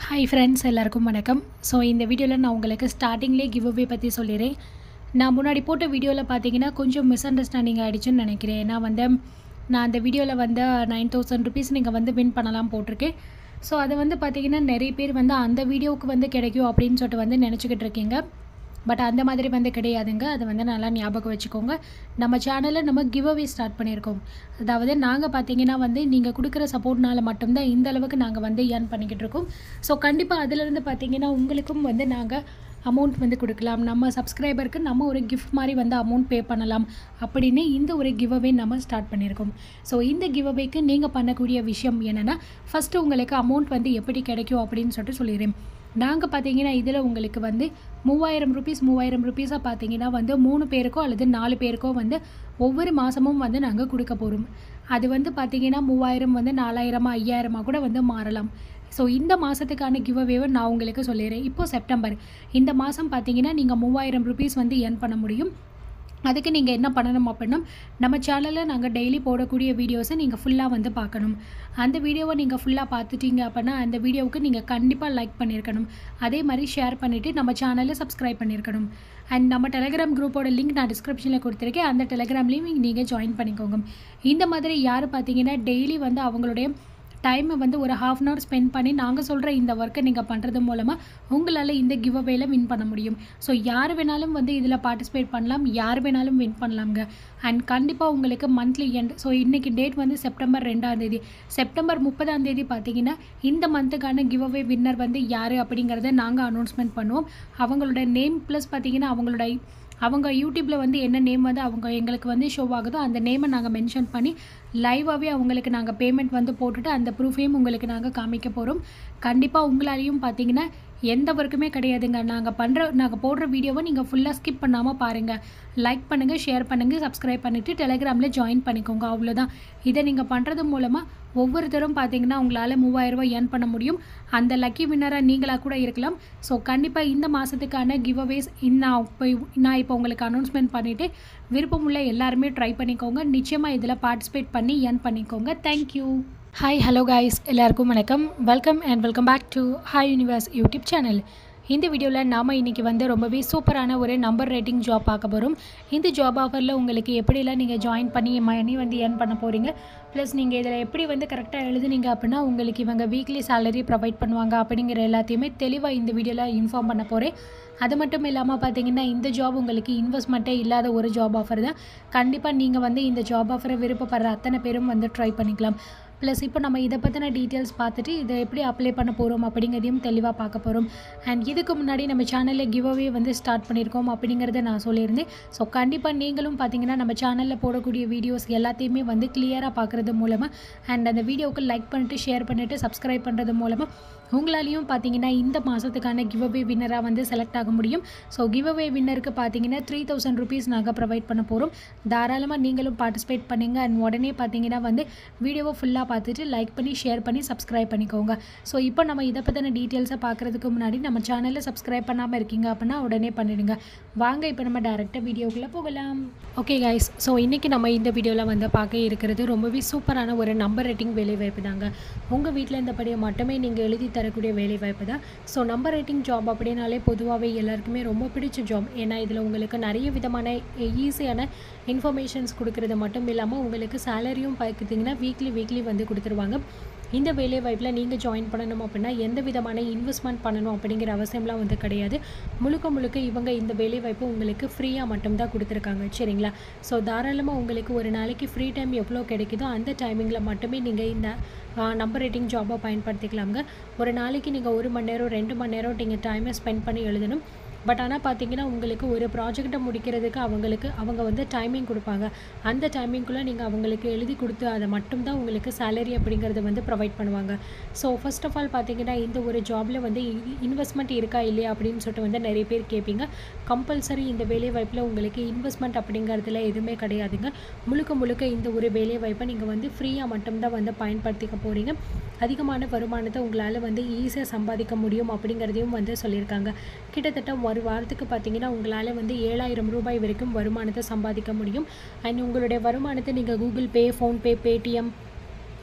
hi friends எல்லாருக்கும் வணக்கம் so இந்த வீடியோவில் நான் உங்களுக்கு ஸ்டார்டிங்லேயே கிவ் அவே பற்றி சொல்லிடுறேன் நான் முன்னாடி போட்ட வீடியோவில் பார்த்தீங்கன்னா கொஞ்சம் மிஸ் அண்டர்ஸ்டாண்டிங் ஆகிடுச்சுன்னு நினைக்கிறேன் ஏன்னா வந்து நான் அந்த வீடியோவில் வந்து நைன் தௌசண்ட் ருபீஸ் நீங்கள் வந்து வின் பண்ணலாம் போட்டிருக்கேன் ஸோ அது வந்து பார்த்தீங்கன்னா நிறைய பேர் வந்து அந்த வீடியோவுக்கு வந்து கிடைக்கும் அப்படின்னு சொல்லிட்டு வந்து நினச்சிக்கிட்டு இருக்கீங்க பட் அந்த மாதிரி வந்து கிடையாதுங்க அதை வந்து நல்லா ஞாபகம் வச்சுக்கோங்க நம்ம சேனலில் நம்ம கிவ் அவே ஸ்டார்ட் பண்ணியிருக்கோம் அதாவது நாங்கள் பார்த்தீங்கன்னா வந்து நீங்கள் கொடுக்குற சப்போர்ட்னால மட்டும்தான் இந்த அளவுக்கு நாங்கள் வந்து ஏர்ன் பண்ணிக்கிட்டு இருக்கோம் ஸோ கண்டிப்பாக அதிலிருந்து பார்த்தீங்கன்னா உங்களுக்கும் வந்து நாங்கள் அமௌண்ட் வந்து கொடுக்கலாம் நம்ம சப்ஸ்கிரைபருக்கு நம்ம ஒரு கிஃப்ட் மாதிரி வந்து அமௌண்ட் பே பண்ணலாம் அப்படின்னு இந்த ஒரு கிவ் அவே நம்ம ஸ்டார்ட் பண்ணியிருக்கோம் ஸோ இந்த கிவ் அவேக்கு நீங்கள் பண்ணக்கூடிய விஷயம் என்னென்னா ஃபஸ்ட்டு உங்களுக்கு அமௌண்ட் வந்து எப்படி கிடைக்கும் அப்படின்னு சொல்லிட்டு சொல்லிடுறேன் நாங்கள் பார்த்தீங்கன்னா இதில் உங்களுக்கு வந்து மூவாயிரம் ருபீஸ் மூவாயிரம் ருபீஸாக பார்த்தீங்கன்னா வந்து மூணு பேருக்கோ அல்லது நாலு பேருக்கோ வந்து ஒவ்வொரு மாதமும் வந்து நாங்கள் கொடுக்க போகிறோம் அது வந்து பார்த்தீங்கன்னா மூவாயிரம் வந்து நாலாயிரமா ஐயாயிரமா கூட வந்து மாறலாம் ஸோ இந்த மாதத்துக்கான கிவ் அவேவை நான் உங்களுக்கு சொல்லிடுறேன் இப்போது செப்டம்பர் இந்த மாதம் பார்த்தீங்கன்னா நீங்கள் மூவாயிரம் ருபீஸ் வந்து earn பண்ண முடியும் அதுக்கு நீங்கள் என்ன பண்ணணும் அப்படின்னா நம்ம சேனலில் நாங்கள் டெய்லி போடக்கூடிய வீடியோஸை நீங்கள் ஃபுல்லாக வந்து பார்க்கணும் அந்த வீடியோவை நீங்கள் ஃபுல்லாக பார்த்துட்டீங்க அப்படின்னா அந்த வீடியோவுக்கு நீங்கள் கண்டிப்பாக லைக் பண்ணியிருக்கணும் அதே மாதிரி ஷேர் பண்ணிவிட்டு நம்ம சேனலை சப்ஸ்கிரைப் பண்ணியிருக்கணும் அண்ட் நம்ம டெலிகிராம் குரூப்போட லிங்க் நான் டிஸ்கிரிப்ஷனில் கொடுத்துருக்கேன் அந்த டெலிகிராம்லேயும் நீங்கள் ஜாயின் பண்ணிக்கோங்க இந்த மாதிரி யார் பார்த்தீங்கன்னா டெய்லி வந்து அவங்களுடைய டைமை வந்து ஒரு ஹாஃப் அன் ஹவர் ஸ்பெண்ட் பண்ணி நாங்கள் சொல்கிற இந்த ஒர்க்கை நீங்கள் பண்ணுறது மூலமாக உங்களால் இந்த கிவ் அவேல வின் பண்ண முடியும் ஸோ யார் வேணாலும் வந்து இதில் பார்ட்டிசிபேட் பண்ணலாம் யார் வேணாலும் வின் பண்ணலாம்ங்க அண்ட் கண்டிப்பாக உங்களுக்கு மந்த்லி எண்ட் ஸோ இன்றைக்கி டேட் வந்து செப்டம்பர் ரெண்டாம் தேதி செப்டம்பர் முப்பதாம் தேதி பார்த்தீங்கன்னா இந்த மந்த்துக்கான கிவ் அவே வின்னர் வந்து யார் அப்படிங்கிறத நாங்கள் அனௌன்ஸ்மெண்ட் பண்ணுவோம் அவங்களோட நேம் ப்ளஸ் பார்த்தீங்கன்னா அவங்களோட அவங்க யூடியூப்பில் வந்து என்ன நேம் வந்து அவங்க எங்களுக்கு வந்து ஷோ ஆகுதோ அந்த நேமை நாங்கள் மென்ஷன் பண்ணி லைவாகவே அவங்களுக்கு நாங்கள் பேமெண்ட் வந்து போட்டுட்டு அந்த ப்ரூஃபையும் உங்களுக்கு நாங்கள் காமிக்க போகிறோம் கண்டிப்பாக உங்களாலையும் பார்த்தீங்கன்னா எந்த ஒர்க்குமே கிடையாதுங்க நாங்கள் பண்ணுற நாங்கள் போடுற வீடியோவை நீங்கள் ஃபுல்லாக ஸ்கிப் பண்ணாமல் பாருங்கள் லைக் பண்ணுங்கள் ஷேர் பண்ணுங்கள் சப்ஸ்கிரைப் பண்ணிவிட்டு டெலிகிராமில் ஜாயின் பண்ணிக்கோங்க அவ்வளோதான் இதை நீங்கள் பண்ணுறது மூலமாக ஒவ்வொருத்தரும் பார்த்தீங்கன்னா உங்களால் மூவாயிரரூபா ஏர்ன் பண்ண முடியும் அந்த லக்கி வின்னராக நீங்களாக கூட இருக்கலாம் ஸோ கண்டிப்பாக இந்த மாதத்துக்கான கிவ் அவேஸ் நான் இப்போ நான் இப்போ உங்களுக்கு அனௌன்ஸ்மெண்ட் பண்ணிவிட்டு விருப்பமுள்ள எல்லாருமே ட்ரை பண்ணிக்கோங்க நிச்சயமாக இதில் பார்ட்டிசிபேட் பண்ணி ஏர்ன் பண்ணிக்கோங்க தேங்க்யூ ஹாய் ஹலோ காய்ஸ் எல்லாருக்கும் வணக்கம் welcome and welcome back to hi universe YouTube channel இந்த வீடியோவில் நாம் இன்றைக்கி வந்து ரொம்பவே சூப்பரான ஒரு நம்பர் ரேட்டிங் ஜாப் பார்க்க போகிறோம் இந்த ஜாப் ஆஃபரில் உங்களுக்கு எப்படிலாம் நீங்கள் ஜாயின் பண்ணி மணி வந்து ஏர்ன் பண்ண போகிறீங்க ப்ளஸ் நீங்கள் இதில் எப்படி வந்து கரெக்டாக எழுதுனீங்க அப்படின்னா உங்களுக்கு இவங்க வீக்லி சேலரி ப்ரொவைட் பண்ணுவாங்க அப்படிங்கிற எல்லாத்தையுமே தெளிவாக இந்த வீடியோவில் இன்ஃபார்ம் பண்ண போகிறேன் அது மட்டும் இல்லாமல் பார்த்தீங்கன்னா இந்த ஜாப் உங்களுக்கு இன்வெஸ்ட்மெண்ட்டே இல்லாத ஒரு ஜாப் ஆஃபர் தான் கண்டிப்பாக நீங்கள் வந்து இந்த ஜாப் ஆஃபரை விருப்பப்படுற அத்தனை பேரும் வந்து ட்ரை பண்ணிக்கலாம் ப்ளஸ் இப்போ நம்ம இதை பற்றின டீட்டெயில்ஸ் பார்த்துட்டு இதை எப்படி அப்ளை பண்ண போகிறோம் அப்படிங்கிறதையும் தெளிவாக பார்க்க போகிறோம் அண்ட் இதுக்கு முன்னாடி நம்ம சேனலில் கிவ் அவே வந்து ஸ்டார்ட் பண்ணியிருக்கோம் அப்படிங்கிறத நான் சொல்லியிருந்தேன் ஸோ கண்டிப்பாக நீங்களும் பார்த்தீங்கன்னா நம்ம சேனலில் போடக்கூடிய வீடியோஸ் எல்லாத்தையுமே வந்து கிளியராக பார்க்குறது மூலமாக அண்ட் அந்த வீடியோவுக்கு லைக் பண்ணிட்டு ஷேர் பண்ணிவிட்டு சப்ஸ்கிரைப் பண்ணுறது மூலமாக உங்களாலையும் பார்த்தீங்கன்னா இந்த மாதத்துக்கான கிவ் அவே வின்னராக வந்து செலக்ட் ஆக முடியும் ஸோ கிவ் அவே வின்னருக்கு பார்த்தீங்கன்னா த்ரீ தௌசண்ட் ருபீஸ் நாங்கள் ப்ரொவைட் பண்ண போகிறோம் தாராளமாக நீங்களும் பார்ட்டிசிபேட் பண்ணுங்கள் அண்ட் உடனே பார்த்தீங்கன்னா வந்து வீடியோவை ஃபுல்லாக பார்த்துட்டு லைக் பண்ணி ஷேர் பண்ணி சப்ஸ்கிரைப் பண்ணிக்கோங்க ஸோ இப்போ நம்ம இதை பற்றின டீட்டெயில்ஸை பார்க்குறதுக்கு முன்னாடி நம்ம சேனலில் சப்ஸ்கிரைப் பண்ணாமல் இருக்கீங்க அப்படின்னா உடனே பண்ணிடுங்க வாங்க இப்போ நம்ம டேரெக்டாக வீடியோக்குள்ளே போகலாம் ஓகே கைஸ் ஸோ இன்றைக்கி நம்ம இந்த வீடியோவில் வந்து பார்க்க இருக்கிறது ரொம்பவே சூப்பரான ஒரு நம்பர் ரேட்டிங் வேலைவாய்ப்பு தாங்க உங்கள் வீட்டில் இருந்தபடியே மட்டுமே நீங்கள் எழுதி தரக்கூடிய வேலைவாய்ப்பு தான் ஸோ நம்பர் ரேட்டிங் ஜாப் அப்படின்னாலே பொதுவாகவே எல்லாருக்குமே ரொம்ப பிடிச்ச ஜாப் ஏன்னா இதில் உங்களுக்கு நிறைய விதமான ஈஸியான இன்ஃபர்மேஷன்ஸ் கொடுக்குறது மட்டும் இல்லாமல் உங்களுக்கு சேலரியும் பார்க்குறீங்கன்னா வீக்லி வீக்லி வந்து கொடுத்துருவாங்க இந்த வேலை வாய்ப்பில் நீங்கள் ஜாயின் பண்ணணும் அப்படின்னா எந்த விதமான இன்வெஸ்ட்மெண்ட் பண்ணணும் அப்படிங்கிற அவசியம்லாம் வந்து கிடையாது முழுக்க முழுக்க இவங்க இந்த வேலை வாய்ப்பு உங்களுக்கு ஃப்ரீயாக மட்டும்தான் கொடுத்துருக்காங்க சரிங்களா ஸோ தாராளமாக உங்களுக்கு ஒரு நாளைக்கு ஃப்ரீ டைம் எவ்வளோ கிடைக்குதோ அந்த டைமிங்கில் மட்டுமே நீங்கள் இந்த நம்பர் ரேட்டிங் ஜாபை பயன்படுத்திக்கலாங்க ஒரு நாளைக்கு நீங்கள் ஒரு மணி நேரம் ரெண்டு மணி நேரம் நீங்கள் டைமை ஸ்பெண்ட் பண்ணி எழுதணும் பட் ஆனால் பார்த்தீங்கன்னா உங்களுக்கு ஒரு ப்ராஜெக்டை முடிக்கிறதுக்கு அவங்களுக்கு அவங்க வந்து டைமிங் கொடுப்பாங்க அந்த டைமிங்குள்ளே நீங்கள் அவங்களுக்கு எழுதி கொடுத்து அதை மட்டும்தான் உங்களுக்கு சேலரி அப்படிங்கிறத வந்து ப்ரொவைட் பண்ணுவாங்க ஸோ ஃபர்ஸ்ட் ஆஃப் ஆல் பார்த்தீங்கன்னா இந்த ஒரு ஜாபில் வந்து இன்வெஸ்ட்மெண்ட் இருக்கா இல்லையா அப்படின்னு சொல்லிட்டு வந்து நிறைய பேர் கேட்பீங்க கம்பல்சரி இந்த வேலை வாய்ப்பில் உங்களுக்கு இன்வெஸ்ட்மெண்ட் அப்படிங்கிறதுல எதுவுமே கிடையாதுங்க முழுக்க முழுக்க இந்த ஒரு வேலை வாய்ப்பை நீங்கள் வந்து ஃப்ரீயாக மட்டும்தான் வந்து பயன்படுத்திக்க போகிறீங்க அதிகமான வருமானத்தை உங்களால் வந்து ஈஸியாக சம்பாதிக்க முடியும் அப்படிங்கிறதையும் வந்து சொல்லியிருக்காங்க கிட்டத்தட்ட ஒரு வாரத்துக்கு பார்த்தீங்கன்னா உங்களால் வந்து ஏழாயிரம் ரூபாய் வரைக்கும் வருமானத்தை சம்பாதிக்க முடியும் அண்ட் உங்களுடைய வருமானத்தை நீங்கள் கூகுள் பே ஃபோன்பே பேடிஎம்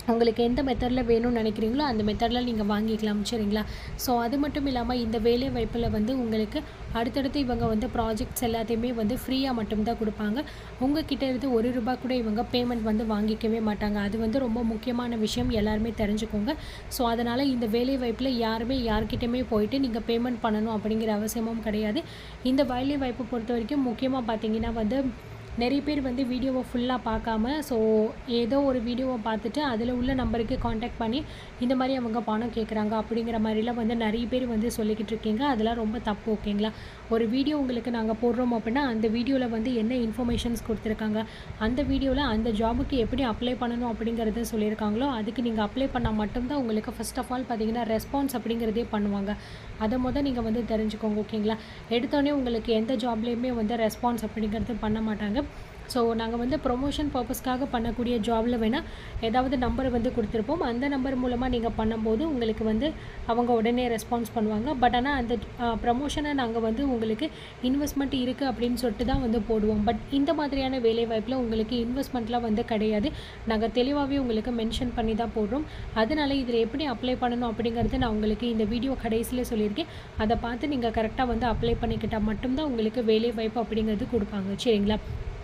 உங்களுக்கு எந்த மெத்தடில் வேணும்னு நினைக்கிறீங்களோ அந்த மெத்தடில் நீங்கள் வாங்கிக்கலாம் சரிங்களா ஸோ அது மட்டும் இல்லாமல் இந்த வேலை வாய்ப்பில் வந்து உங்களுக்கு அடுத்தடுத்து இவங்க வந்து ப்ராஜெக்ட்ஸ் எல்லாத்தையுமே வந்து ஃப்ரீயாக மட்டும்தான் கொடுப்பாங்க உங்ககிட்ட இருந்து ஒரு ரூபா கூட இவங்க பேமெண்ட் வந்து வாங்கிக்கவே மாட்டாங்க அது வந்து ரொம்ப முக்கியமான விஷயம் எல்லாருமே தெரிஞ்சுக்கோங்க ஸோ அதனால் இந்த வேலை வாய்ப்பில் யாருமே யார்கிட்டயுமே போயிட்டு நீங்கள் பேமெண்ட் பண்ணணும் அப்படிங்கிற அவசியமும் கிடையாது இந்த வேலை வாய்ப்பை பொறுத்த வரைக்கும் முக்கியமாக பார்த்தீங்கன்னா வந்து நிறைய பேர் வந்து வீடியோவை ஃபுல்லாக பார்க்காம ஸோ ஏதோ ஒரு வீடியோவை பார்த்துட்டு அதில் உள்ள நம்பருக்கு காண்டாக்ட் பண்ணி இந்த மாதிரி அவங்க பணம் கேட்குறாங்க அப்படிங்கிற மாதிரிலாம் வந்து நிறைய பேர் வந்து சொல்லிக்கிட்டு இருக்கீங்க அதெல்லாம் ரொம்ப தப்பு ஓகேங்களா ஒரு வீடியோ உங்களுக்கு நாங்கள் போடுறோம் அப்படின்னா அந்த வீடியோவில் வந்து என்ன இன்ஃபர்மேஷன்ஸ் கொடுத்துருக்காங்க அந்த வீடியோவில் அந்த ஜாபுக்கு எப்படி அப்ளை பண்ணணும் அப்படிங்கிறத சொல்லியிருக்காங்களோ அதுக்கு நீங்கள் அப்ளை பண்ணால் மட்டும்தான் உங்களுக்கு ஃபர்ஸ்ட் ஆஃப் ஆல் பார்த்தீங்கன்னா ரெஸ்பான்ஸ் அப்படிங்கிறதே பண்ணுவாங்க அதை மொதல் நீங்கள் வந்து தெரிஞ்சுக்கோங்க ஓகேங்களா எடுத்தோடனே உங்களுக்கு எந்த ஜாப்லேயுமே வந்து ரெஸ்பான்ஸ் அப்படிங்கிறது பண்ண மாட்டாங்க ஸோ நாங்கள் வந்து ப்ரொமோஷன் பர்பஸ்க்காக பண்ணக்கூடிய ஜாபில் வேணால் ஏதாவது நம்பர் வந்து கொடுத்துருப்போம் அந்த நம்பர் மூலமாக நீங்கள் பண்ணும்போது உங்களுக்கு வந்து அவங்க உடனே ரெஸ்பான்ஸ் பண்ணுவாங்க பட் ஆனால் அந்த ப்ரமோஷனை நாங்கள் வந்து உங்களுக்கு இன்வெஸ்ட்மெண்ட் இருக்குது அப்படின்னு சொல்லிட்டு தான் வந்து போடுவோம் பட் இந்த மாதிரியான வேலை வாய்ப்பில் உங்களுக்கு இன்வெஸ்ட்மெண்ட்லாம் வந்து கிடையாது நாங்கள் தெளிவாகவே உங்களுக்கு மென்ஷன் பண்ணி தான் போடுறோம் அதனால இதில் எப்படி அப்ளை பண்ணணும் அப்படிங்கிறது நான் உங்களுக்கு இந்த வீடியோ கடைசியில் சொல்லியிருக்கேன் அதை பார்த்து நீங்கள் கரெக்டாக வந்து அப்ளை பண்ணிக்கிட்டால் மட்டும்தான் உங்களுக்கு வேலை வாய்ப்பு அப்படிங்கிறது கொடுப்பாங்க சரிங்களா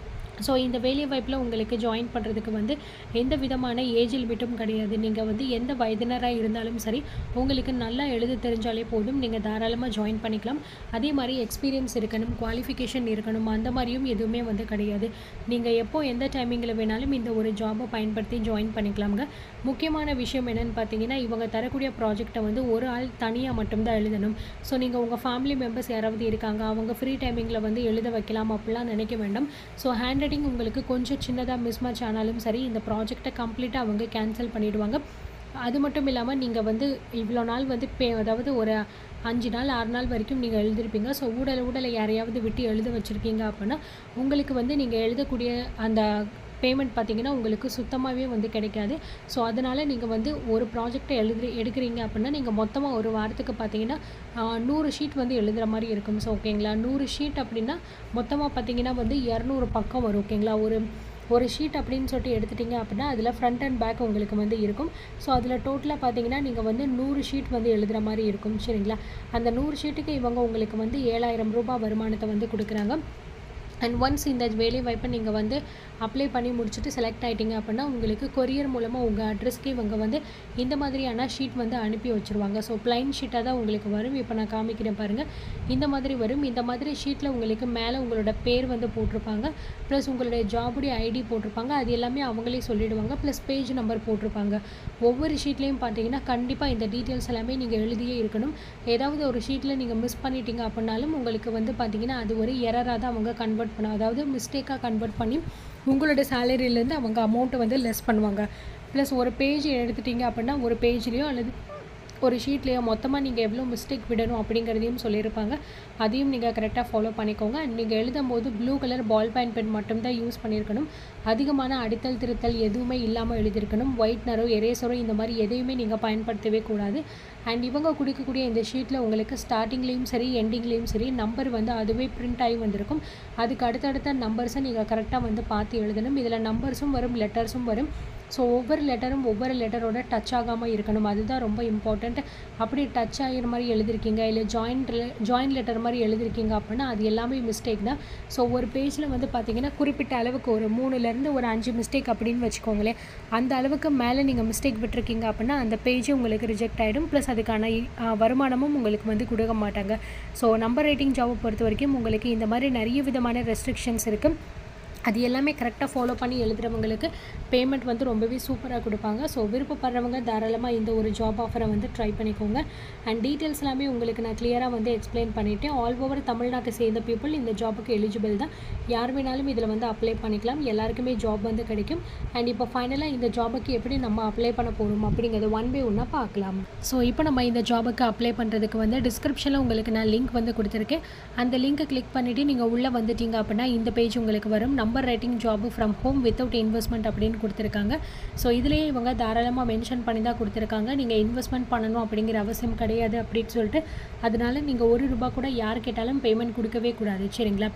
ஸோ இந்த வேலை வாய்ப்பில் உங்களுக்கு ஜாயின் பண்ணுறதுக்கு வந்து எந்த விதமான ஏஜ் லிமிட்டும் கிடையாது நீங்கள் வந்து எந்த வயதினராக இருந்தாலும் சரி உங்களுக்கு நல்லா எழுத தெரிஞ்சாலே போதும் நீங்கள் தாராளமாக ஜாயின் பண்ணிக்கலாம் அதே மாதிரி எக்ஸ்பீரியன்ஸ் இருக்கணும் குவாலிஃபிகேஷன் இருக்கணும் அந்த மாதிரியும் எதுவுமே வந்து கிடையாது நீங்கள் எப்போ எந்த டைமிங்கில் வேணாலும் இந்த ஒரு ஜாபை பயன்படுத்தி ஜாயின் பண்ணிக்கலாம்ங்க முக்கியமான விஷயம் என்னென்னு பார்த்தீங்கன்னா இவங்க தரக்கூடிய ப்ராஜெக்டை வந்து ஒரு ஆள் தனியாக மட்டும்தான் எழுதணும் ஸோ நீங்கள் உங்கள் ஃபேமிலி மெம்பர்ஸ் யாராவது இருக்காங்க அவங்க ஃப்ரீ டைமிங்கில் வந்து எழுத வைக்கலாம் அப்படிலாம் நினைக்க வேண்டாம் ஸோ ஹேண்ட் ரைட்டிங் உங்களுக்கு கொஞ்சம் சின்னதாக மிஸ் மேட்ச் ஆனாலும் சரி இந்த ப்ராஜெக்டை கம்ப்ளீட்டாக அவங்க கேன்சல் பண்ணிவிடுவாங்க அது மட்டும் இல்லாமல் நீங்கள் வந்து இவ்வளோ நாள் வந்து பே அதாவது ஒரு அஞ்சு நாள் ஆறு நாள் வரைக்கும் நீங்கள் எழுதிருப்பீங்க ஸோ ஊடல ஊடலை யாரையாவது விட்டு எழுத வச்சுருக்கீங்க அப்படின்னா உங்களுக்கு வந்து நீங்கள் எழுதக்கூடிய அந்த பேமெண்ட் பார்த்தீங்கன்னா உங்களுக்கு சுத்தமாகவே வந்து கிடைக்காது ஸோ அதனால் நீங்கள் வந்து ஒரு ப்ராஜெக்டை எழுது எடுக்கிறீங்க அப்படின்னா நீங்கள் மொத்தமாக ஒரு வாரத்துக்கு பார்த்தீங்கன்னா ஆஹ், நூறு ஷீட் வந்து எழுதுகிற மாதிரி இருக்கும் ஸோ ஓகேங்களா நூறு ஷீட் அப்படின்னா மொத்தமாக பார்த்தீங்கன்னா வந்து இரநூறு பக்கம் வரும் ஓகேங்களா ஒரு ஒரு ஷீட் அப்படின்னு சொல்லிட்டு எடுத்துட்டிங்க அப்படின்னா அதில் ஃப்ரண்ட் அண்ட் பேக் உங்களுக்கு வந்து இருக்கும் ஸோ அதில் டோட்டலாக பார்த்தீங்கன்னா நீங்கள் வந்து நூறு ஷீட் வந்து எழுதுகிற மாதிரி இருக்கும் சரிங்களா அந்த நூறு ஷீட்டுக்கு இவங்க உங்களுக்கு வந்து ஏழாயிரம் ரூபாய் வருமானத்தை வந்து கொடுக்குறாங்க அண்ட் ஒன்ஸ் இந்த வேலை வாய்ப்பை நீங்கள் வந்து அப்ளை பண்ணி முடிச்சுட்டு செலக்ட் ஆகிட்டீங்க அப்படின்னா உங்களுக்கு கொரியர் மூலமாக உங்கள் அட்ரஸ்க்கு இவங்க வந்து இந்த மாதிரியான ஷீட் வந்து அனுப்பி வச்சுருவாங்க ஸோ பிளைன் ஷீட்டாக தான் உங்களுக்கு வரும் இப்போ நான் காமிக்கிறேன் பாருங்கள் இந்த மாதிரி வரும் இந்த மாதிரி ஷீட்டில் உங்களுக்கு மேலே உங்களோட பேர் வந்து போட்டிருப்பாங்க ப்ளஸ் உங்களுடைய ஜாபுடைய ஐடி போட்டிருப்பாங்க அது எல்லாமே அவங்களே சொல்லிடுவாங்க ப்ளஸ் பேஜ் நம்பர் போட்டிருப்பாங்க ஒவ்வொரு ஷீட்லேயும் பார்த்தீங்கன்னா கண்டிப்பாக இந்த டீட்டெயில்ஸ் எல்லாமே நீங்கள் எழுதியே இருக்கணும் ஏதாவது ஒரு ஷீட்டில் நீங்கள் மிஸ் பண்ணிட்டீங்க அப்படின்னாலும் உங்களுக்கு வந்து பார்த்தீங்கன்னா அது ஒரு எரராக தான் அவங்க கன்வெர்ட் பண்ண அதாவது மிஸ்டேக்காக கன்வெர்ட் பண்ணி உங்களோட சேலரியிலேருந்து அவங்க அமௌண்ட்டை வந்து லெஸ் பண்ணுவாங்க ப்ளஸ் ஒரு பேஜ் எடுத்துட்டீங்க அப்படின்னா ஒரு பேஜ்லேயோ அல்லது ஒரு ஷீட்லேயோ மொத்தமாக நீங்கள் எவ்வளோ மிஸ்டேக் விடணும் அப்படிங்கிறதையும் சொல்லியிருப்பாங்க அதையும் நீங்கள் கரெக்டாக ஃபாலோ பண்ணிக்கோங்க அண்ட் நீங்கள் எழுதும் போது blue colour ball point pen மட்டும்தான் யூஸ் பண்ணியிருக்கணும் அதிகமான அடித்தல் திருத்தல் எதுவுமே இல்லாமல் எழுதியிருக்கணும் ஒயிட்னரோ எரேசரோ இந்த மாதிரி எதையுமே நீங்கள் பயன்படுத்தவே கூடாது அண்ட் இவங்க கொடுக்கக்கூடிய இந்த ஷீட்டில் உங்களுக்கு ஸ்டார்டிங்லேயும் சரி எண்டிங்லேயும் சரி நம்பர் வந்து அதுவே பிரிண்ட் ஆகி வந்திருக்கும் அதுக்கு அடுத்தடுத்த நம்பர்ஸை நீங்கள் கரெக்டாக வந்து பார்த்து எழுதணும் இதில் நம்பர்ஸும் வரும் லெட்டர்ஸும் வரும் ஸோ ஒவ்வொரு லெட்டரும் ஒவ்வொரு லெட்டரோட டச் ஆகாமல் இருக்கணும் அதுதான் ரொம்ப இம்பார்ட்டண்ட் அப்படி டச் ஆகிற மாதிரி எழுதிருக்கீங்க இல்லை ஜாயிண்ட் ஜாயின் லெட்டர் மாதிரி எழுதிருக்கீங்க அப்படின்னா அது எல்லாமே மிஸ்டேக் தான் ஸோ ஒரு பேஜில் வந்து பார்த்தீங்கன்னா குறிப்பிட்ட அளவுக்கு ஒரு மூணுலேருந்து ஒரு அஞ்சு மிஸ்டேக் அப்படின்னு வச்சுக்கோங்களேன் அந்த அளவுக்கு மேலே நீங்கள் மிஸ்டேக் விட்டுருக்கீங்க அப்படின்னா அந்த பேஜே உங்களுக்கு ரிஜெக்ட் ஆகிடும் ப்ளஸ் அதுக்கான இ- ஆ, வருமானமும் உங்களுக்கு வந்து கொடுக்க மாட்டாங்க ஸோ நம்பர் ரைட்டிங் ஜாபை பொறுத்த வரைக்கும் உங்களுக்கு இந்த மாதிரி நிறைய விதமான ரெஸ்ட்ரிக்ஷன்ஸ் இருக்குது அது எல்லாமே கரெக்டாக ஃபாலோ பண்ணி எழுதுறவங்களுக்கு பேமெண்ட் வந்து ரொம்பவே சூப்பராக கொடுப்பாங்க ஸோ விருப்பப்படுறவங்க தாராளமாக இந்த ஒரு ஜாப் ஆஃபரை வந்து ட்ரை பண்ணிக்கோங்க அண்ட் டீட்டெயில்ஸ் எல்லாமே உங்களுக்கு நான் கிளியராக வந்து எக்ஸ்பிளைன் பண்ணிவிட்டேன் ஆல் ஓவர் தமிழ்நாட்டை சேர்ந்த பீப்புள் இந்த ஜாபுக்கு எலிஜிபிள் தான் யார் வேணாலும் இதில் வந்து அப்ளை பண்ணிக்கலாம் எல்லாருக்குமே ஜாப் வந்து கிடைக்கும் அண்ட் இப்போ ஃபைனலாக இந்த ஜாபுக்கு எப்படி நம்ம அப்ளை பண்ண போகிறோம் அப்படிங்கிறத ஒன் பை ஒன்னாக பார்க்கலாம் ஸோ இப்போ நம்ம இந்த ஜாபுக்கு அப்ளை பண்ணுறதுக்கு வந்து டிஸ்கிரிப்ஷனில் உங்களுக்கு நான் லிங்க் வந்து கொடுத்துருக்கேன் அந்த லிங்க்கை கிளிக் பண்ணிவிட்டு நீங்கள் உள்ளே வந்துட்டீங்க அப்படின்னா இந்த பேஜ் உங்களுக்கு வரும் number writing job from home without investment அப்படின்னு கொடுத்துருக்காங்க ஸோ இதுலேயே இவங்க தாராளமாக மென்ஷன் பண்ணி தான் கொடுத்துருக்காங்க நீங்கள் இன்வெஸ்ட்மெண்ட் பண்ணணும் அப்படிங்கிற அவசியம் கிடையாது அப்படின்னு சொல்லிட்டு அதனால நீங்கள் ஒரு ரூபா கூட யார் கேட்டாலும் பேமெண்ட் கொடுக்கவே கூடாது சரிங்களா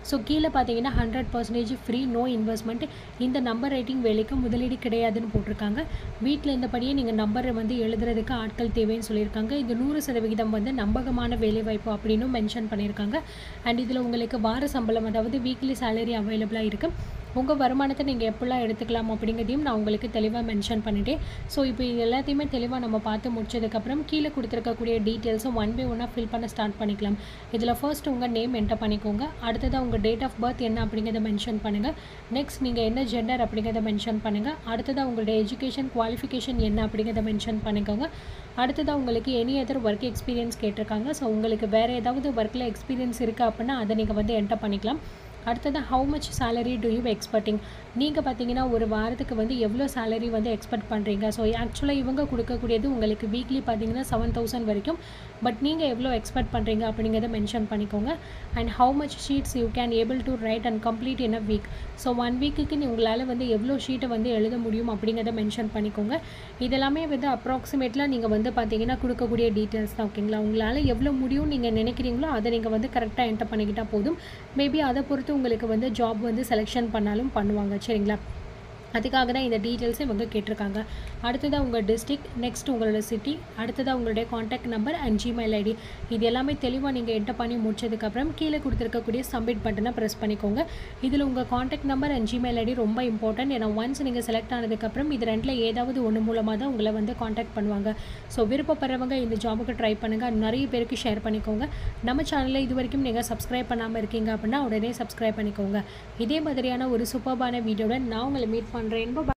ஸோ கீழே பார்த்தீங்கன்னா hundred percentage free no investment இந்த நம்பர் ரைட்டிங் வேலைக்கு முதலீடு கிடையாதுன்னு போட்டிருக்காங்க வீட்டில் இருந்தபடியே நீங்கள் நம்பரை வந்து எழுதுறதுக்கு ஆட்கள் தேவைன்னு சொல்லியிருக்காங்க இது நூறு சதவிகிதம் வந்து நம்பகமான வேலைவாய்ப்பு அப்படின்னு மென்ஷன் பண்ணியிருக்காங்க அண்ட் இதில் உங்களுக்கு வார சம்பளம் அதாவது வீக்லி சேலரி அவைலபிளாக இருக்குது உங்கள் வருமானத்தை நீங்கள் எப்படிலாம் எடுத்துக்கலாம் அப்படிங்கிறதையும் நான் உங்களுக்கு தெளிவாக மென்ஷன் பண்ணிட்டேன் ஸோ இப்போ இது எல்லாத்தையுமே தெளிவாக நம்ம பார்த்து முடிச்சதுக்கப்புறம் கீழே கொடுத்துருக்கக்கூடிய டீட்டெயில்ஸும் ஒன் பை ஒன்னாக ஃபில் பண்ண ஸ்டார்ட் பண்ணிக்கலாம் இதில் ஃபர்ஸ்ட் உங்கள் நேம் என்டர் பண்ணிக்கோங்க அடுத்ததாக உங்கள் டேட் ஆஃப் பர்த் என்ன அப்படிங்கிறத மென்ஷன் பண்ணுங்கள் நெக்ஸ்ட் நீங்கள் என்ன ஜெண்டர் அப்படிங்கிறத மென்ஷன் பண்ணுங்கள் அடுத்ததாக உங்களுடைய எஜுகேஷன் குவாலிஃபிகேஷன் என்ன அப்படிங்கிறத மென்ஷன் பண்ணிக்கோங்க அடுத்ததாக உங்களுக்கு எனி அதர் ஒர்க் எக்ஸ்பீரியன்ஸ் கேட்டிருக்காங்க ஸோ உங்களுக்கு வேறு ஏதாவது ஒர்க்கில் எக்ஸ்பீரியன்ஸ் இருக்குது அப்படின்னா அதை நீங்கள் வந்து என்டர் பண்ணிக்கலாம் அடுத்தது how much salary do you expecting நீங்கள் பார்த்தீங்கன்னா ஒரு வாரத்துக்கு வந்து எவ்வளோ சேலரி வந்து எக்ஸ்பெக்ட் பண்ணுறீங்க ஸோ ஆக்சுவலாக இவங்க கொடுக்கக்கூடியது உங்களுக்கு வீக்லி பார்த்தீங்கன்னா செவன் தௌசண்ட் வரைக்கும் பட் நீங்கள் எவ்வளோ எக்ஸ்பெக்ட் பண்ணுறீங்க அப்படிங்கிறத மென்ஷன் பண்ணிக்கோங்க and how much sheets you can able to write and complete in a week so one வீக்குக்கு உங்களால் வந்து எவ்வளோ ஷீட்டை வந்து எழுத முடியும் அப்படிங்கிறத மென்ஷன் பண்ணிக்கோங்க இதெல்லாமே வந்து அப்ராக்சிமேட்லாம் நீங்கள் வந்து பார்த்தீங்கன்னா கொடுக்கக்கூடிய டீட்டெயில்ஸ் தான் ஓகேங்களா உங்களால் எவ்வளோ முடியும் நீங்கள் நினைக்கிறீங்களோ அதை நீங்கள் வந்து கரெக்டாக என்டர் பண்ணிக்கிட்டால் போதும் மேபி அதை பொறுத்து உங்களுக்கு வந்து ஜாப் வந்து செலெக்ஷன் பண்ணாலும் பண்ணுவாங்க சரிங்களா அதுக்காக தான் இந்த டீட்டெயில்ஸை இவங்க கேட்டிருக்காங்க அடுத்ததாக உங்கள் டிஸ்ட்ரிக் நெக்ஸ்ட் உங்களோட சிட்டி அடுத்ததாக உங்களுடைய contact number and Gmail ID இது எல்லாமே தெளிவாக நீங்கள் என்டர் பண்ணி முடிச்சதுக்கப்புறம் கீழே கொடுத்துருக்கக்கூடிய சப்மிட் பட்டனை ப்ரெஸ் பண்ணிக்கோங்க இதில் உங்கள் contact number and Gmail ID ரொம்ப இம்பார்ட்டன்ட் ஏன்னா ஒன்ஸ் நீங்கள் செலக்ட் ஆனதுக்கப்புறம் இது ரெண்டில் ஏதாவது ஒன்று மூலமாக தான் உங்களை வந்து காண்டாக்ட் பண்ணுவாங்க ஸோ விருப்பப்படுறவங்க இந்த ஜாபுக்கு ட்ரை பண்ணுங்கள் நிறைய பேருக்கு ஷேர் பண்ணிக்கோங்க நம்ம சேனலில் இது வரைக்கும் நீங்கள் சப்ஸ்கிரைப் பண்ணாமல் இருக்கீங்க அப்படின்னா உடனே சப்ஸ்கிரைப் பண்ணிக்கோங்க இதே மாதிரியான ஒரு சூப்பர்பான வீடியோவில் நான் உங்களை மீட் பண்ணுறேன்